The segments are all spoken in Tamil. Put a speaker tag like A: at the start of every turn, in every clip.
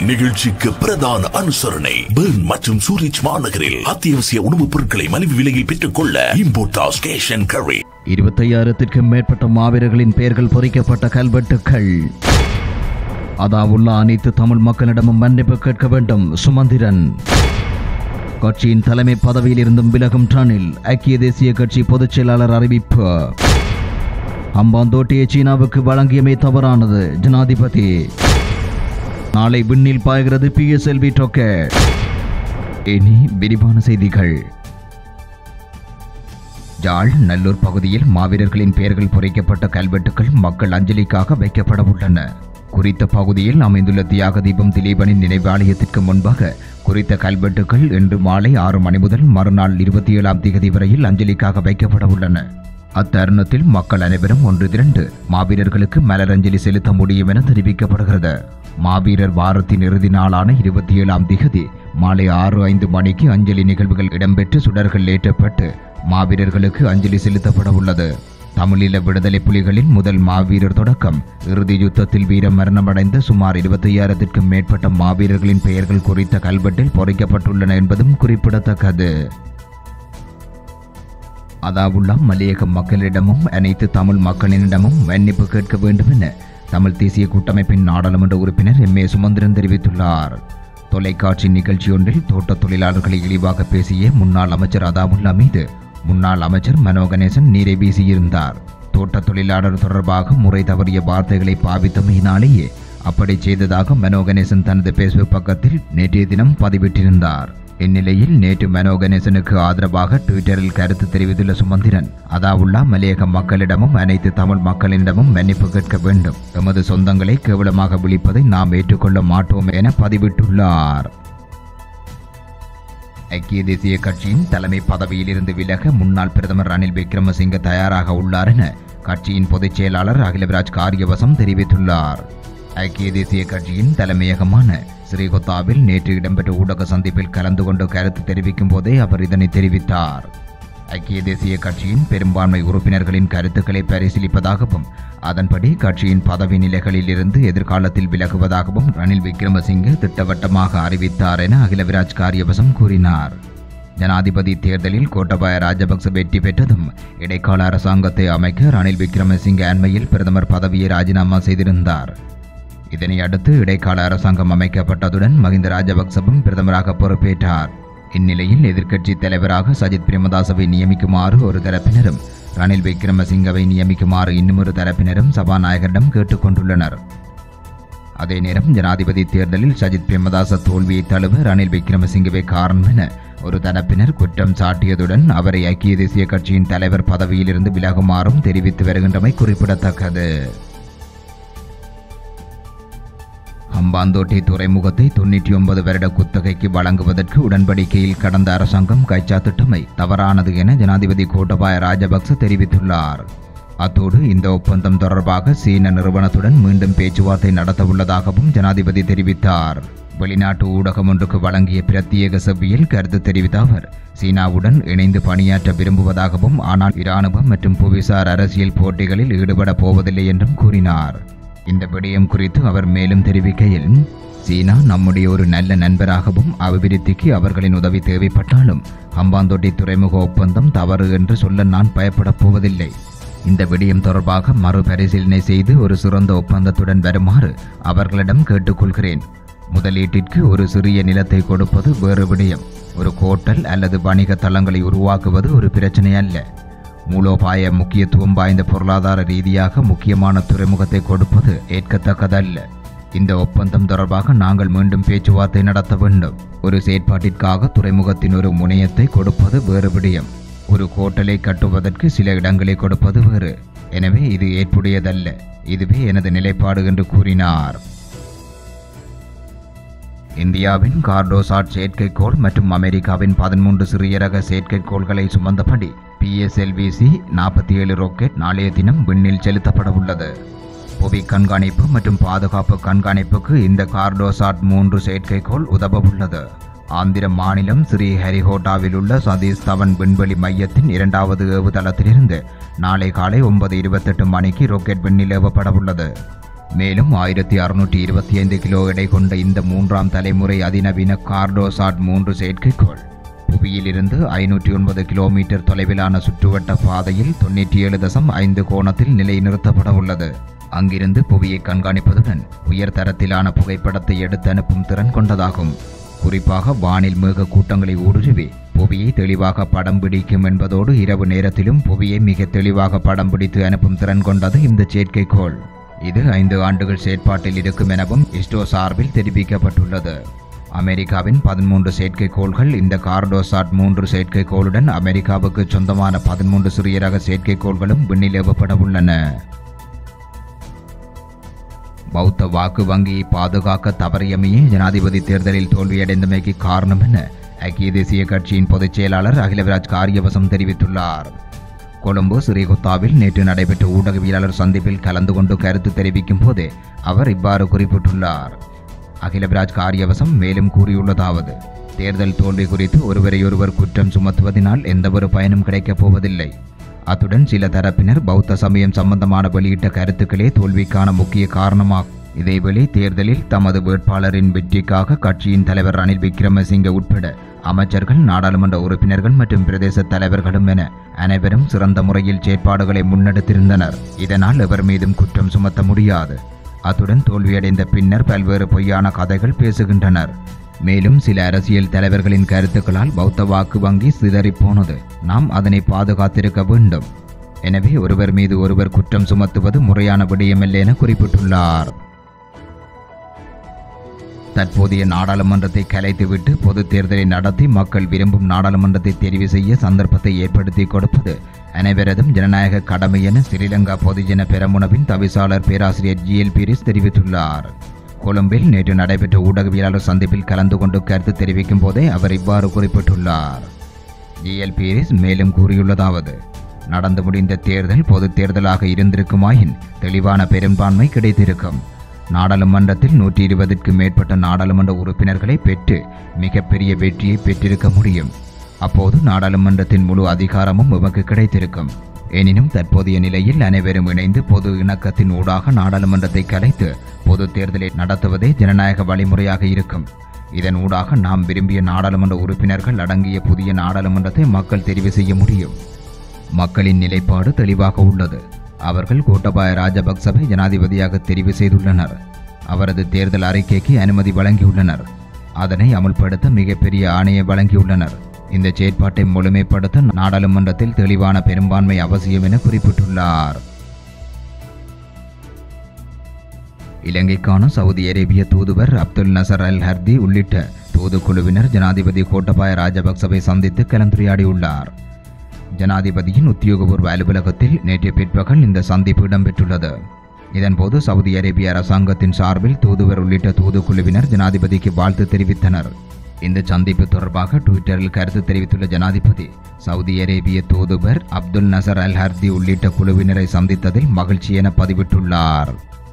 A: இந்நிகழ்ச்சிக்கு பிரதான அனுசரணை பெர்ன் மற்றும் சூரிச் மாநகரில் அத்தியாவசிய உணவுப் பொருட்களை மலிவு விலையில் பெற்றுக் கொள்ள இம்போர்டாஸ் கேஷ் அண்ட் கரி
B: இருபத்தையாயிரத்திற்கும் மேற்பட்ட மாவீரர்களின் பெயர்கள் பொறிக்கப்பட்ட கல்வெட்டுக்கள் அதாவுள்ள அனைத்து தமிழ் மக்களிடமும் மன்னிப்பு கேட்க வேண்டும் சுமந்திரன் கட்சியின் தலைமை பதவியில் இருந்தும் விலகும் டனில் ஐக்கிய தேசிய கட்சி பொதுச் செயலாளர் அறிவிப்பு அம்பாந்தோட்டையை சீனாவுக்கு வழங்கியமை தவறானது ஜனாதிபதி நாளை விண்ணில் பாய்கிறது பிஎஸ்எல்வி ராக்கெட் இனி விரிவான செய்திகள் யாழ் நல்லூர் பகுதியில் மாவீரர்களின் பெயர்கள் பொறிக்கப்பட்ட கல்வெட்டுகள் மக்கள் அஞ்சலிக்காக வைக்கப்பட உள்ளன குறித்த பகுதியில் அமைந்துள்ள தியாக தீபம் திலீபனின் நினைவாலயத்திற்கு முன்பாக குறித்த கல்வெட்டுகள் இன்று மாலை ஆறு மணி முதல் மறுநாள் இருபத்தி ஏழாம் தேதி வரையில் அஞ்சலிக்காக வைக்கப்பட உள்ளன அத்தருணத்தில் மக்கள் அனைவரும் ஒன்று திரண்டு மாவீரர்களுக்கு மலரஞ்சலி செலுத்த முடியும் என தெரிவிக்கப்படுகிறது மாவீரர் வாரத்தின் இறுதி நாளான இருபத்தி ஏழாம் திகதி மாலை ஆறு ஐந்து மணிக்கு அஞ்சலி நிகழ்வுகள் இடம்பெற்று சுடர்கள் ஏற்றப்பட்டு மாவீரர்களுக்கு அஞ்சலி செலுத்தப்பட உள்ளது தமிழீழ விடுதலை புலிகளின் முதல் மாவீரர் தொடக்கம் இறுதி யுத்தத்தில் வீர மரணமடைந்த சுமார் இருபத்தையாயிரத்திற்கும் மேற்பட்ட மாவீரர்களின் பெயர்கள் குறித்த கல்வெட்டில் பொறிக்கப்பட்டுள்ளன என்பதும் குறிப்பிடத்தக்கது அதாவுல்லா மலையக மக்களிடமும் அனைத்து தமிழ் மக்களிடமும் மன்னிப்பு கேட்க வேண்டும் என தமிழ் தேசிய கூட்டமைப்பின் நாடாளுமன்ற உறுப்பினர் எம் ஏ சுமந்திரன் தெரிவித்துள்ளார் தொலைக்காட்சி நிகழ்ச்சியொன்றில் தோட்ட தொழிலாளர்களை இழிவாக பேசிய முன்னாள் அமைச்சர் அதாவுல்லா மீது முன்னாள் அமைச்சர் மனோ கணேசன் நீரை வீசியிருந்தார் தோட்ட தொழிலாளர் தொடர்பாக முறை தவறிய வார்த்தைகளை பாவித்தமையினாலேயே அப்படி செய்ததாக மனோ கணேசன் தனது பேஸ்புக் பக்கத்தில் நேற்றைய தினம் பதிவிட்டிருந்தார் இந்நிலையில் நேற்று மனோ கணேசனுக்கு ஆதரவாக ட்விட்டரில் கருத்து தெரிவித்துள்ள சுமந்திரன் அதாவுல்லா மலையக மக்களிடமும் அனைத்து தமிழ் மக்களிடமும் மன்னிப்பு கேட்க வேண்டும் எமது சொந்தங்களை கேவலமாக விழிப்பதை நாம் ஏற்றுக்கொள்ள மாட்டோம் என பதிவிட்டுள்ளார் ஐக்கிய தேசிய கட்சியின் தலைமை பதவியிலிருந்து விலக முன்னாள் பிரதமர் ரணில் விக்ரமசிங்க தயாராக உள்ளார் என கட்சியின் பொதுச் செயலாளர் அகிலவிராஜ் காரியவசம் தெரிவித்துள்ளார் ஐக்கிய தேசிய கட்சியின் தலைமையகமான ஸ்ரீகொத்தாவில் நேற்று இடம்பெற்ற ஊடக சந்திப்பில் கலந்து கொண்டு கருத்து தெரிவிக்கும் போதே அவர் இதனை தெரிவித்தார் ஐக்கிய தேசிய கட்சியின் பெரும்பான்மை உறுப்பினர்களின் கருத்துக்களை பரிசீலிப்பதாகவும் அதன்படி கட்சியின் பதவி நிலைகளில் இருந்து எதிர்காலத்தில் விலகுவதாகவும் ரணில் விக்ரமசிங்கே திட்டவட்டமாக அறிவித்தார் என அகிலவிராஜ் காரியவசம் கூறினார் ஜனாதிபதி தேர்தலில் கோட்டபாய ராஜபக்ச வெற்றி பெற்றதும் இடைக்கால அரசாங்கத்தை அமைக்க ரணில் விக்ரமசிங்கே அண்மையில் பிரதமர் பதவியை ராஜினாமா செய்திருந்தார் இதனை அடுத்து இடைக்கால அரசாங்கம் அமைக்கப்பட்டதுடன் மகிந்த ராஜபக்சவும் பிரதமராக பொறுப்பேற்றார் இந்நிலையில் எதிர்க்கட்சி தலைவராக சஜித் பிரேமதாசவை நியமிக்குமாறு ஒரு தரப்பினரும் ரணில் விக்ரமசிங்கவை நியமிக்குமாறு இன்னுமொரு தரப்பினரும் சபாநாயகரிடம் கேட்டுக்கொண்டுள்ளனர் அதே நேரம் ஜனாதிபதி தேர்தலில் சஜித் பிரேமதாச தோல்வியை தழுவ ரணில் விக்ரமசிங்கவே காரணம் என ஒரு தரப்பினர் குற்றம் சாட்டியதுடன் அவரை ஐக்கிய தேசிய கட்சியின் தலைவர் பதவியிலிருந்து விலகுமாறும் தெரிவித்து வருகின்றமை குறிப்பிடத்தக்கது ஹம்பாந்தோட்டை துறைமுகத்தை தொண்ணூற்றி ஒன்பது வருட குத்தகைக்கு வழங்குவதற்கு உடன்படிக்கையில் கடந்த அரசாங்கம் கைச்சாத்திட்டமை தவறானது என ஜனாதிபதி கோட்டபாய ராஜபக்ச தெரிவித்துள்ளார் அத்தோடு இந்த ஒப்பந்தம் தொடர்பாக சீன நிறுவனத்துடன் மீண்டும் பேச்சுவார்த்தை நடத்தவுள்ளதாகவும் ஜனாதிபதி தெரிவித்தார் வெளிநாட்டு ஊடகம் ஒன்றுக்கு வழங்கிய பிரத்யேக செவ்வியில் கருத்து தெரிவித்த அவர் சீனாவுடன் இணைந்து பணியாற்ற விரும்புவதாகவும் ஆனால் இராணுவம் மற்றும் புவிசார் அரசியல் போட்டிகளில் ஈடுபட போவதில்லை என்றும் கூறினார் இந்த விடயம் குறித்து அவர் மேலும் தெரிவிக்கையில் சீனா நம்முடைய ஒரு நல்ல நண்பராகவும் அபிவிருத்திக்கு அவர்களின் உதவி தேவைப்பட்டாலும் ஹம்பாந்தோட்டை துறைமுக ஒப்பந்தம் தவறு என்று சொல்ல நான் பயப்படப் போவதில்லை இந்த விடயம் தொடர்பாக மறுபரிசீலனை செய்து ஒரு சிறந்த ஒப்பந்தத்துடன் வருமாறு அவர்களிடம் கேட்டுக்கொள்கிறேன் முதலீட்டிற்கு ஒரு சிறிய நிலத்தை கொடுப்பது வேறு விடயம் ஒரு கோட்டல் அல்லது வணிக தளங்களை உருவாக்குவது ஒரு பிரச்சனை அல்ல மூலோபாய முக்கியத்துவம் வாய்ந்த பொருளாதார ரீதியாக முக்கியமான துறைமுகத்தை கொடுப்பது ஏற்கத்தக்கதல்ல இந்த ஒப்பந்தம் தொடர்பாக நாங்கள் மீண்டும் பேச்சுவார்த்தை நடத்த வேண்டும் ஒரு செயற்பாட்டிற்காக துறைமுகத்தின் ஒரு முனையத்தை கொடுப்பது வேறு விடயம் ஒரு கோட்டலை கட்டுவதற்கு சில இடங்களை கொடுப்பது வேறு எனவே இது ஏற்புடையதல்ல இதுவே எனது நிலைப்பாடு என்று கூறினார் இந்தியாவின் கார்டோசாட் செயற்கைக்கோள் மற்றும் அமெரிக்காவின் பதிமூன்று சிறிய ரக செயற்கைக்கோள்களை சுமந்தபடி பிஎஸ்எல்விசி நாற்பத்தி ஏழு ராக்கெட் நாளைய தினம் விண்ணில் செலுத்தப்பட உள்ளது புவி கண்காணிப்பு மற்றும் பாதுகாப்பு கண்காணிப்புக்கு இந்த கார்டோசாட் மூன்று செயற்கைக்கோள் உதவ உள்ளது ஆந்திர மாநிலம் ஸ்ரீ ஹரிஹோட்டாவில் உள்ள சதீஷ் தவன் விண்வெளி மையத்தின் இரண்டாவது ஏவுதளத்திலிருந்து நாளை காலை ஒன்பது இருபத்தெட்டு மணிக்கு ராக்கெட் விண்ணில் ஏவப்பட உள்ளது மேலும் ஆயிரத்தி அறுநூற்றி இருபத்தி ஐந்து கிலோ எடை கொண்ட இந்த மூன்றாம் தலைமுறை அதிநவீன கார்டோசாட் மூன்று செயற்கைக்கோள் புவியிலிருந்து ஐநூற்றி ஒன்பது கிலோமீட்டர் தொலைவிலான சுற்றுவட்ட பாதையில் தொண்ணூற்றி ஏழு தசம் ஐந்து கோணத்தில் நிலைநிறுத்தப்பட உள்ளது அங்கிருந்து புவியை கண்காணிப்பதுடன் உயர் தரத்திலான புகைப்படத்தை எடுத்து அனுப்பும் திறன் கொண்டதாகும் குறிப்பாக வானில் மேக கூட்டங்களை ஊடுருவி புவியை தெளிவாக படம் பிடிக்கும் என்பதோடு இரவு நேரத்திலும் புவியை மிக தெளிவாக படம் பிடித்து அனுப்பும் திறன் கொண்டது இந்த செயற்கைக்கோள் இது ஐந்து ஆண்டுகள் செயற்பாட்டில் இருக்கும் எனவும் இஸ்ரோ சார்பில் தெரிவிக்கப்பட்டுள்ளது அமெரிக்காவின் பதிமூன்று செயற்கைக்கோள்கள் இந்த கார்டோசாட் மூன்று செயற்கைக்கோளுடன் அமெரிக்காவுக்கு சொந்தமான பதிமூன்று சிறிய ரக செயற்கைக்கோள்களும் விண்ணில் ஏவப்பட உள்ளன பௌத்த வாக்கு வங்கியை பாதுகாக்க தவறியமையே ஜனாதிபதி தேர்தலில் தோல்வியடைந்தமைக்கு காரணம் என ஐக்கிய தேசிய கட்சியின் பொதுச் செயலாளர் அகிலவிராஜ் காரியவசம் தெரிவித்துள்ளார் கொழும்பு ஸ்ரீகுத்தாவில் நேற்று நடைபெற்ற ஊடகவியலாளர் சந்திப்பில் கலந்து கொண்டு கருத்து தெரிவிக்கும் போதே அவர் இவ்வாறு குறிப்பிட்டுள்ளார் அகிலவிராஜ் காரியவசம் மேலும் கூறியுள்ளதாவது தேர்தல் தோல்வி குறித்து ஒருவரையொருவர் குற்றம் சுமத்துவதனால் எந்தவொரு பயனும் கிடைக்கப் போவதில்லை அத்துடன் சில தரப்பினர் பௌத்த சமயம் சம்பந்தமான வெளியிட்ட கருத்துக்களே தோல்விக்கான முக்கிய காரணமாகும் இதேவேளை தேர்தலில் தமது வேட்பாளரின் வெற்றிக்காக கட்சியின் தலைவர் ரணில் விக்ரமசிங்க உட்பட அமைச்சர்கள் நாடாளுமன்ற உறுப்பினர்கள் மற்றும் பிரதேச தலைவர்களும் என அனைவரும் சிறந்த முறையில் செயற்பாடுகளை முன்னெடுத்திருந்தனர் இதனால் எவர் மீதும் குற்றம் சுமத்த முடியாது அத்துடன் தோல்வியடைந்த பின்னர் பல்வேறு பொய்யான கதைகள் பேசுகின்றனர் மேலும் சில அரசியல் தலைவர்களின் கருத்துக்களால் பௌத்த வாக்கு வங்கி சிதறிப் போனது நாம் அதனை பாதுகாத்திருக்க வேண்டும் எனவே ஒருவர் மீது ஒருவர் குற்றம் சுமத்துவது முறையான விடயமில்லை என குறிப்பிட்டுள்ளார் தற்போதைய நாடாளுமன்றத்தை கலைத்துவிட்டு பொது தேர்தலை நடத்தி மக்கள் விரும்பும் நாடாளுமன்றத்தை தெரிவு செய்ய சந்தர்ப்பத்தை ஏற்படுத்தி கொடுப்பது அனைவரதும் ஜனநாயக கடமை என ஸ்ரீலங்கா பொதுஜன பெரமுனவின் தவிசாளர் பேராசிரியர் ஜி எல் பீரிஸ் தெரிவித்துள்ளார் கொழும்பில் நேற்று நடைபெற்ற ஊடகவியலாளர் சந்திப்பில் கலந்து கொண்டு கருத்து தெரிவிக்கும் போதே அவர் இவ்வாறு குறிப்பிட்டுள்ளார் ஜி எல் பீரிஸ் மேலும் கூறியுள்ளதாவது நடந்து முடிந்த தேர்தல் பொது தேர்தலாக இருந்திருக்குமாயின் தெளிவான பெரும்பான்மை கிடைத்திருக்கும் நாடாளுமன்றத்தில் நூற்றி இருபதுக்கு மேற்பட்ட நாடாளுமன்ற உறுப்பினர்களை பெற்று மிகப்பெரிய வெற்றியை பெற்றிருக்க முடியும் அப்போது நாடாளுமன்றத்தின் முழு அதிகாரமும் உமக்கு கிடைத்திருக்கும் எனினும் தற்போதைய நிலையில் அனைவரும் இணைந்து பொது இணக்கத்தின் ஊடாக நாடாளுமன்றத்தை கலைத்து பொது தேர்தலை நடத்துவதே ஜனநாயக வழிமுறையாக இருக்கும் இதன் ஊடாக நாம் விரும்பிய நாடாளுமன்ற உறுப்பினர்கள் அடங்கிய புதிய நாடாளுமன்றத்தை மக்கள் தெரிவு செய்ய முடியும் மக்களின் நிலைப்பாடு தெளிவாக உள்ளது அவர்கள் கோட்டபாய ராஜபக்சவை ஜனாதிபதியாக தெரிவு செய்துள்ளனர் அவரது தேர்தல் அறிக்கைக்கு அனுமதி வழங்கியுள்ளனர் அதனை அமுல்படுத்த மிகப்பெரிய ஆணையை வழங்கியுள்ளனர் இந்த செயற்பாட்டை முழுமைப்படுத்த நாடாளுமன்றத்தில் தெளிவான பெரும்பான்மை அவசியம் என குறிப்பிட்டுள்ளார் இலங்கைக்கான சவுதி அரேபிய தூதுவர் அப்துல் நசர் அல் ஹர்தி உள்ளிட்ட தூதுக்குழுவினர் ஜனாதிபதி கோட்டபாய ராஜபக்சவை சந்தித்து கலந்துரையாடியுள்ளார் ஜனாதிபதியின் உத்தியோகபூர்வ அலுவலகத்தில் நேற்று பிற்பகல் இந்த சந்திப்பு இடம்பெற்றுள்ளது இதன்போது சவுதி அரேபிய அரசாங்கத்தின் சார்பில் தூதுவர் உள்ளிட்ட தூதுக்குழுவினர் ஜனாதிபதிக்கு வாழ்த்து தெரிவித்தனர் இந்த சந்திப்பு தொடர்பாக ட்விட்டரில் கருத்து தெரிவித்துள்ள ஜனாதிபதி சவுதி அரேபிய தூதுவர் அப்துல் நசர் அல் ஹர்தி உள்ளிட்ட குழுவினரை சந்தித்ததில் மகிழ்ச்சி என பதிவிட்டுள்ளார்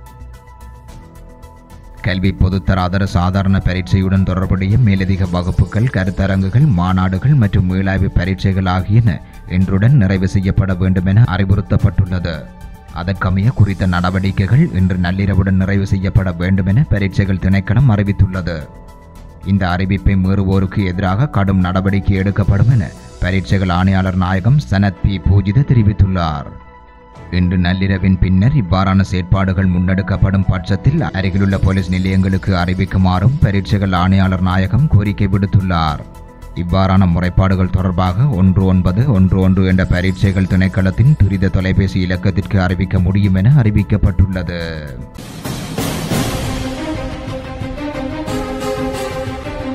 B: கல்வி பொதுத்தராதர சாதாரண பரீட்சையுடன் தொடர்புடைய மேலதிக வகுப்புகள் கருத்தரங்குகள் மாநாடுகள் மற்றும் மீளாய்வு பரீட்சைகள் ஆகியன இன்றுடன் நிறைவு செய்யப்பட வேண்டும் என அறிவுறுத்தப்பட்டுள்ளது அதற்கமைய குறித்த நடவடிக்கைகள் இன்று நள்ளிரவுடன் நிறைவு செய்யப்பட வேண்டும் என பரீட்சைகள் திணைக்களம் அறிவித்துள்ளது இந்த அறிவிப்பை மீறுவோருக்கு எதிராக கடும் நடவடிக்கை எடுக்கப்படும் என பரீட்சைகள் ஆணையாளர் நாயகம் சனத் பி பூஜித தெரிவித்துள்ளார் இன்று நள்ளிரவின் பின்னர் இவ்வாறான செயற்பாடுகள் முன்னெடுக்கப்படும் பட்சத்தில் அருகிலுள்ள போலீஸ் நிலையங்களுக்கு அறிவிக்குமாறும் பரீட்சைகள் ஆணையாளர் நாயகம் கோரிக்கை விடுத்துள்ளார் இவ்வாறான முறைப்பாடுகள் தொடர்பாக ஒன்று ஒன்பது ஒன்று ஒன்று என்ற பரீட்சைகள் திணைக்களத்தின் துரித தொலைபேசி இலக்கத்திற்கு அறிவிக்க முடியும் என அறிவிக்கப்பட்டுள்ளது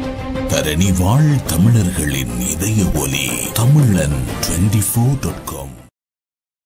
A: தரணி வாழ் தமிழர்களின் இதய ஒலி தமிழன் டுவெண்டி ஃபோர் டாட் காம்